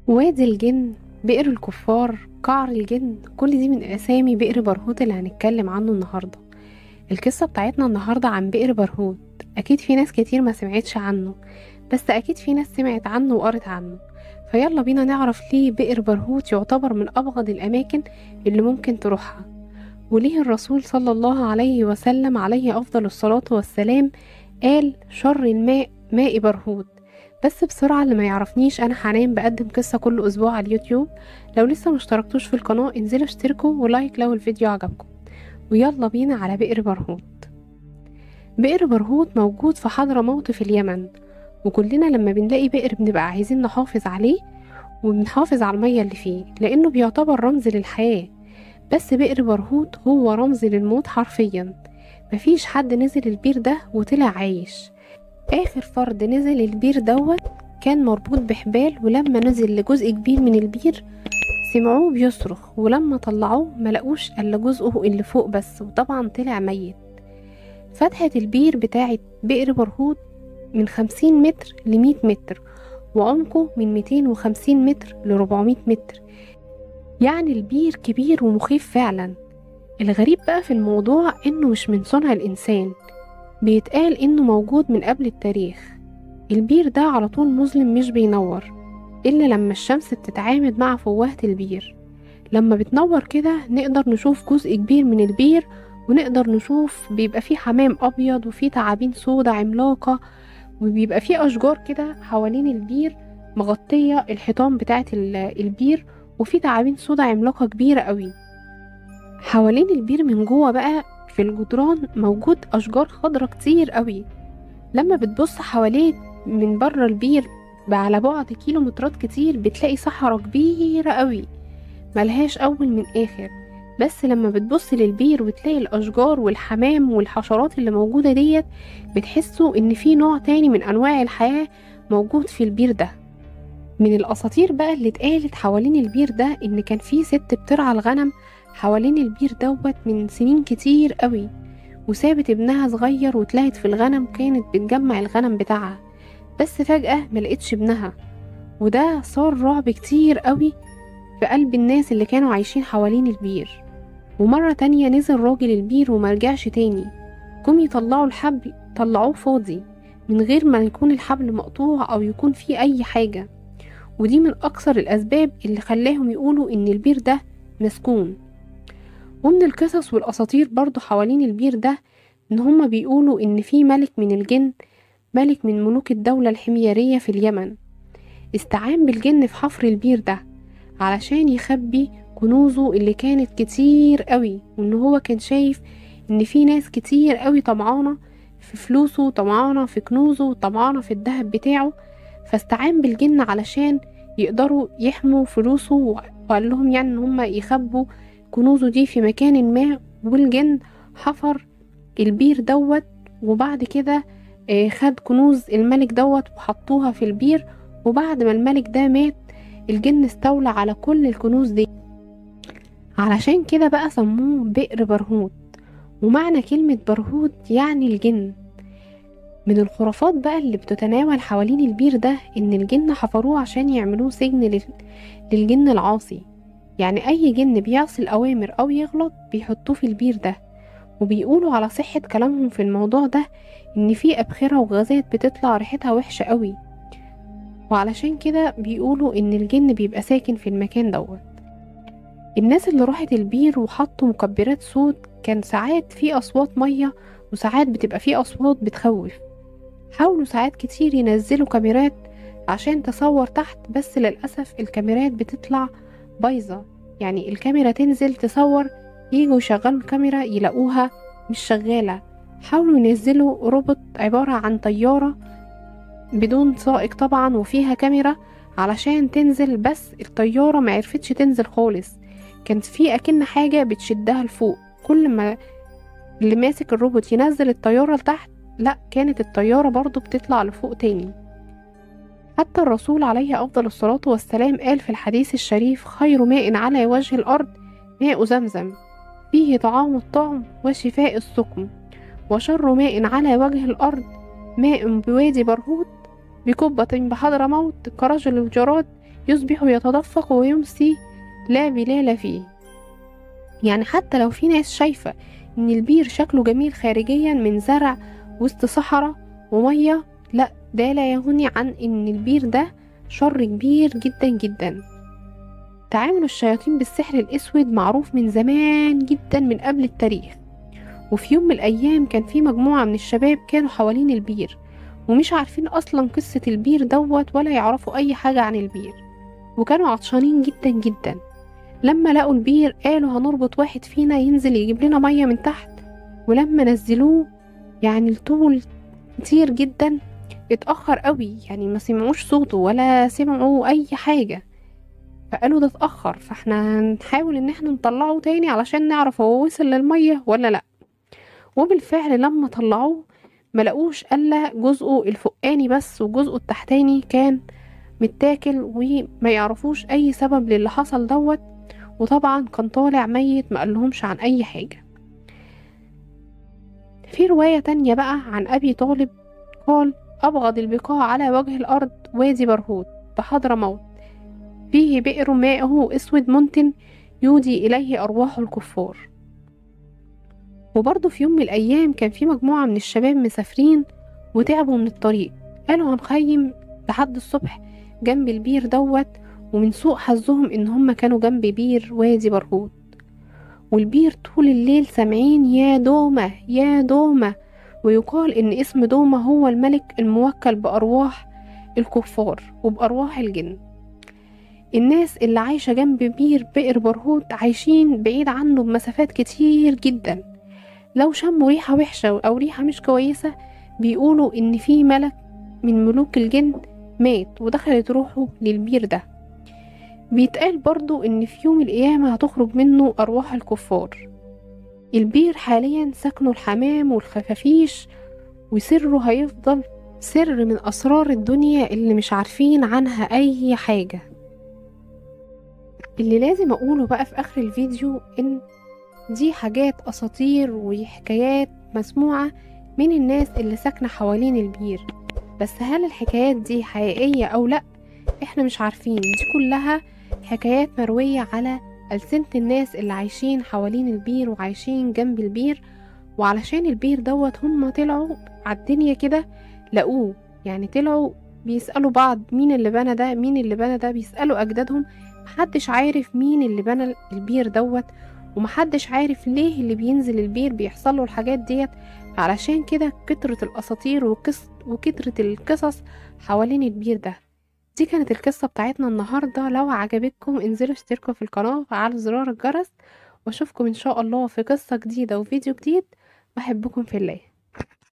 وادي الجن بئر الكفار قعر الجن كل دي من أسامي بئر برهوت اللي هنتكلم عنه النهاردة القصة بتاعتنا النهاردة عن بئر برهوت أكيد في ناس كتير ما سمعتش عنه بس أكيد في ناس سمعت عنه وقرت عنه فيلا بينا نعرف ليه بئر برهوت يعتبر من أبغض الأماكن اللي ممكن تروحها وليه الرسول صلى الله عليه وسلم عليه أفضل الصلاة والسلام قال شر الماء ماء برهوت بس بسرعة اللي ما يعرفنيش أنا حنان بقدم قصة كل أسبوع على اليوتيوب لو لسه مشتركتوش في القناة انزلوا اشتركوا ولايك لو الفيديو عجبكم ويلا بينا على بئر برهوت بئر برهوت موجود في حضرموت في اليمن وكلنا لما بنلاقي بئر بنبقى عايزين نحافظ عليه وبنحافظ على المية اللي فيه لأنه بيعتبر رمز للحياة بس بئر برهوت هو رمز للموت حرفيا مفيش حد نزل البير ده وطلع عايش آخر فرد نزل البير دوت كان مربوط بحبال ولما نزل لجزء كبير من البير سمعوه بيصرخ ولما طلعوه ملقوش إلا جزءه اللي فوق بس وطبعا طلع ميت فتحة البير بتاعت بئر برهوت من خمسين متر لمية متر وعمقه من ميتين وخمسين متر لربعمية متر يعني البير كبير ومخيف فعلا الغريب بقى في الموضوع انه مش من صنع الانسان بيتقال انه موجود من قبل التاريخ البير ده على طول مظلم مش بينور الا لما الشمس بتتعامد مع فوهة البير لما بتنور كده نقدر نشوف جزء كبير من البير ونقدر نشوف بيبقى فيه حمام ابيض وفيه تعابين سودا عملاقة وبيبقى فيه اشجار كده حوالين البير مغطية الحيطان بتاعة البير وفي تعابين سودا عملاقة كبيرة قوي حوالين البير من جوه بقى في الجدران موجود أشجار خضرة كتير قوي لما بتبص حواليك من بره البير على بعد كيلومترات كتير بتلاقي صحراء كبيرة قوي ملهاش أول من آخر بس لما بتبص للبير وتلاقي الأشجار والحمام والحشرات اللي موجودة ديت بتحسوا إن في نوع تاني من أنواع الحياة موجود في البير ده من الأساطير بقى اللي اتقالت حوالين البير ده إن كان في ست بترعى الغنم حوالين البير دوت من سنين كتير قوي وسابت ابنها صغير وتلهت في الغنم كانت بتجمع الغنم بتاعها بس فجأة ملقتش ابنها وده صار رعب كتير قوي في قلب الناس اللي كانوا عايشين حوالين البير ومرة تانية نزل راجل البير ومرجعش تاني جم يطلعوا الحبل طلعوه فاضي من غير ما يكون الحبل مقطوع أو يكون فيه أي حاجة ودي من أكثر الأسباب اللي خلاهم يقولوا إن البير ده مسكون ومن القصص والأساطير برضو حوالين البير ده إن هما بيقولوا إن في ملك من الجن ملك من ملوك الدولة الحميرية في اليمن استعان بالجن في حفر البير ده علشان يخبي كنوزه اللي كانت كتير قوي وإن هو كان شايف إن في ناس كتير قوي طمعانة في فلوسه طمعانة في كنوزه طمعانة في الذهب بتاعه فاستعان بالجن علشان يقدروا يحموا فلوسه وقال لهم يعني ان هم يخبوا كنوزه دي في مكان ما والجن حفر البير دوت وبعد كده خد كنوز الملك دوت وحطوها في البير وبعد ما الملك ده مات الجن استولى على كل الكنوز دي علشان كده بقى سموه بئر برهوت ومعنى كلمة برهوت يعني الجن من الخرافات بقى اللي بتتناول حوالين البير ده ان الجن حفروه عشان يعملوه سجن للجن العاصي يعني اي جن بيعصي الاوامر او يغلط بيحطوه في البير ده وبيقولوا على صحة كلامهم في الموضوع ده ان في ابخرة وغازات بتطلع ريحتها وحشة قوي وعلشان كده بيقولوا ان الجن بيبقى ساكن في المكان دوت الناس اللي راحت البير وحطوا مكبرات صوت كان ساعات في اصوات مية وساعات بتبقى في اصوات بتخوف حاولوا ساعات كتير ينزلوا كاميرات عشان تصور تحت بس للأسف الكاميرات بتطلع بايظة يعني الكاميرا تنزل تصور يجوا يشغلوا الكاميرا يلاقوها مش شغالة حاولوا ينزلوا روبوت عبارة عن طيارة بدون سائق طبعا وفيها كاميرا علشان تنزل بس الطيارة معرفتش تنزل خالص كانت في أكن حاجة بتشدها لفوق كل ما اللي ماسك الروبوت ينزل الطيارة لتحت لا كانت الطيارة برضو بتطلع لفوق تاني حتى الرسول عليه أفضل الصلاة والسلام قال في الحديث الشريف خير ماء على وجه الأرض ماء زمزم فيه طعام الطعم وشفاء السقم وشر ماء على وجه الأرض ماء بوادي برهوت بكبة بحضر موت كرجل الجراد يصبح يتدفق ويمسي لا بلال فيه يعني حتى لو في ناس شايفة ان البير شكله جميل خارجيا من زرع وسط صحراء ومية لا ده لا يغني عن ان البير ده شر كبير جدا جدا تعامل الشياطين بالسحر الاسود معروف من زمان جدا من قبل التاريخ وفي يوم من الايام كان في مجموعة من الشباب كانوا حوالين البير ومش عارفين اصلا قصة البير دوت ولا يعرفوا اي حاجة عن البير وكانوا عطشانين جدا جدا لما لقوا البير قالوا هنربط واحد فينا ينزل يجيب لنا مية من تحت ولما نزلوه يعني الطول كتير جدا اتأخر قوي يعني ما سمعوش صوته ولا سمعوا أي حاجة فقالوا ده اتأخر فاحنا هنحاول ان احنا نطلعه تاني علشان نعرف هو وصل للمية ولا لأ وبالفعل لما طلعوه ملقوش الا جزءه الفوقاني بس وجزءه التحتاني كان متاكل وما يعرفوش اي سبب للي حصل دوت وطبعا كان طالع ميت ما قالهمش عن اي حاجة في رواية تانية بقى عن ابي طالب قال ابغض البقاع على وجه الارض وادي برهوت بحضر موت فيه بئر ماءه اسود منتن يودي اليه ارواح الكفار وبرضه في يوم من الأيام كان في مجموعة من الشباب مسافرين وتعبوا من الطريق قالوا هنخيم لحد الصبح جنب البير دوت ومن سوء حظهم إن هما كانوا جنب بير وادي برهوت والبير طول الليل سامعين يا دومة يا دومة ويقال إن اسم دومة هو الملك الموكل بأرواح الكفار وبأرواح الجن الناس اللي عايشة جنب بير بئر برهوت عايشين بعيد عنه بمسافات كتير جدا لو شموا ريحة وحشة أو ريحة مش كويسة بيقولوا إن في ملك من ملوك الجن مات ودخلت روحه للبير ده بيتقال برضو إن في يوم القيامة هتخرج منه أرواح الكفار البير حاليا سكنه الحمام والخفافيش وسره هيفضل سر من أسرار الدنيا اللي مش عارفين عنها أي حاجة اللي لازم أقوله بقى في آخر الفيديو إن دي حاجات أساطير وحكايات مسموعة من الناس اللي ساكنة حوالين البير بس هل الحكايات دي حقيقية أو لأ احنا مش عارفين دي كلها حكايات مروية على ألسنة الناس اللي عايشين حوالين البير وعايشين جنب البير وعلشان البير دوت هما طلعوا عالدنيا كده لقوه يعني طلعوا بيسألوا بعض مين اللي بنى ده مين اللي بنى ده بيسألوا أجدادهم محدش عارف مين اللي بنى البير دوت ومحدش عارف ليه اللي بينزل البير بيحصله الحاجات ديت علشان كده كترة الأساطير وكس وكترة القصص حوالين البير ده دي كانت القصة بتاعتنا النهاردة لو عجبتكم انزلوا اشتركوا في القناة وفعلوا زرار الجرس واشوفكم ان شاء الله في قصة جديدة وفيديو جديد بحبكم في الله